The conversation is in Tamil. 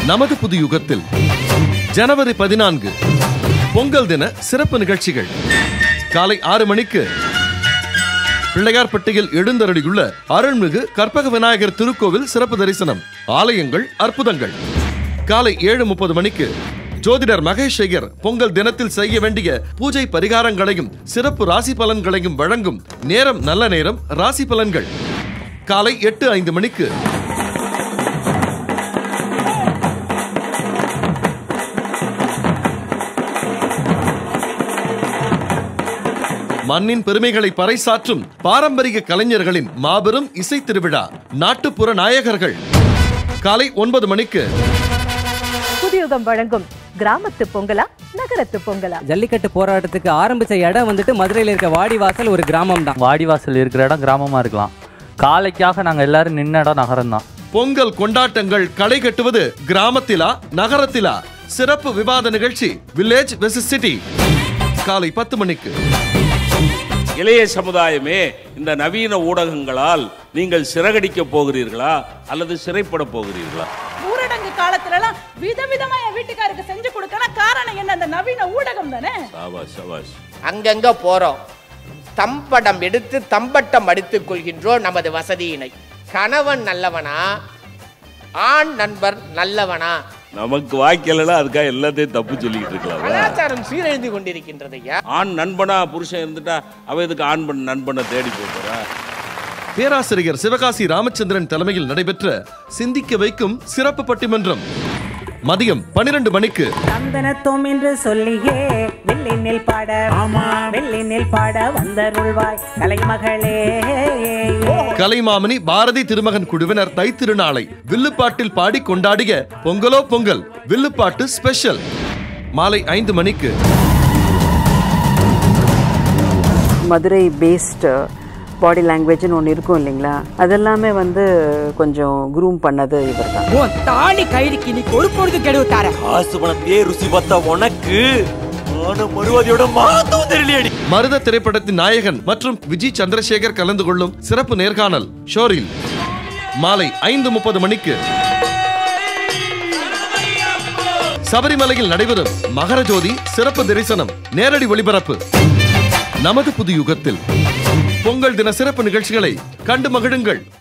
நமது புது யுகத்தில் ஜனவரி பதினான்கு பொங்கல் தின சிறப்பு நிகழ்ச்சிகள் காலை ஆறு மணிக்கு பிள்ளையார்பட்டியில் எழுந்தருளியுள்ள அருள்மிகு கற்பக விநாயகர் திருக்கோவில் சிறப்பு தரிசனம் ஆலயங்கள் அற்புதங்கள் காலை ஏழு முப்பது மணிக்கு ஜோதிடர் மகேஷ் ஐயர் பொங்கல் தினத்தில் செய்ய வேண்டிய பூஜை பரிகாரங்களையும் சிறப்பு ராசி பலன்களையும் வழங்கும் நேரம் நல்ல நேரம் ராசி பலன்கள் காலை எட்டு ஐந்து மணிக்கு மண்ணின் பெருமைகளை பறைசாற்றும் பாரம்பரிய கலைஞர்களின் மாபெரும் இசை திருவிழா நாட்டுப்புற நாயகர்கள் காலை ஒன்பது மணிக்கு புதியுகம் வழங்கும் கிராமத்து பொங்கலா நகரத்து பொங்கலா ஜல்லிக்கட்டு போராட்டத்துக்கு ஆரம்பிச்ச இடம் வந்துட்டு மதுரையில் இருக்க வாடிவாசல் ஒரு கிராமம் தான் வாடிவாசல் இருக்கிற இடம் கிராமமாக இருக்கலாம் காலைக்காக நாங்கள் எல்லாரும் நின்ன இடம் நகரம் தான் பொங்கல் கொண்டாட்டங்கள் களை கட்டுவது கிராமத்திலா நகரத்திலா சிறப்பு விவாத நிகழ்ச்சி வில்லேஜ் வெர்சஸ் சிட்டி காலை பத்து மணிக்கு இளைய சமுதாயமே இந்த நவீன ஊடகங்களால் நீங்கள் சிறகடிக்க போகிறீர்களா அல்லது சிறைப்பட போகிறீர்களா ஊரடங்கு காலத்துல எல்லாம் விதவிதமா என் வீட்டுக்காருக்கு செஞ்சு கொடுக்கணும் காரணம் என்ன அந்த நவீன ஊடகம் தானே சாபாஷ் சாபாஷ் அங்கங்க போறோம் தம்படம் எடுத்து தம்பட்டம் அடித்துக் கொள்கின்றோம் நமது வசதியினை கணவன் நல்லவனா ஆண் நண்பர் நல்லவனா நமக்கு வாய்க்கலன்னா அதுக்காக எல்லாத்தையும் தப்பு சொல்லிக்கிட்டு இருக்கலாம் கலாச்சாரம் சீரழிந்து கொண்டிருக்கின்றது ஐயா ஆண் நண்பனா புருஷன் இருந்துட்டா அவ எதுக்கு ஆண் பண் நண்பனை தேடி போறா பேராசிரியர் சிவகாசி ராமச்சந்திரன் தலைமையில் நடைபெற்ற சிந்திக்க வைக்கும் சிறப்பு பட்டிமன்றம் மதியம் பனிரெண்டு மணிக்கு சந்தனத்தோம் என்று சொல்லியே வெள்ளினில் பாட வெள்ளினில் பாட வந்தருள்வாய் கலைமகளே கலைமாமணி பாரதி திருமகன் குழுவினர் தைத்திருநாளை வில்லுப்பாட்டில் பாடி கொண்டாடிய பொங்கலோ பொங்கல் வில்லுப்பாட்டு ஸ்பெஷல் மாலை ஐந்து மணிக்கு மதுரை பேஸ்டு பாடி லாங்குவேஜ்னு ஒன்று இருக்கும் இல்லைங்களா அதெல்லாமே வந்து கொஞ்சம் க்ரூம் பண்ணது இவர் தான் உன் தாலி கைதிக்கு நீ ஒரு பொழுது கெடுவு தார காசு பணத்தையே ருசி பார்த்தா உனக்கு நானும் மறுவாதியோட மாத்தவும் தெரியலையடி மருத திரைப்படத்தின் நாயகன் மற்றும் விஜய் சந்திரசேகர் கலந்து கொள்ளும் சிறப்பு நேர்காணல் ஷோரில் மாலை ஐந்து முப்பது மணிக்கு சபரிமலையில் நடைபெறும் மகர ஜோதி சிறப்பு தரிசனம் நேரடி ஒளிபரப்பு நமது புது யுகத்தில் பொங்கல் தின சிறப்பு நிகழ்ச்சிகளை கண்டு மகிழுங்கள்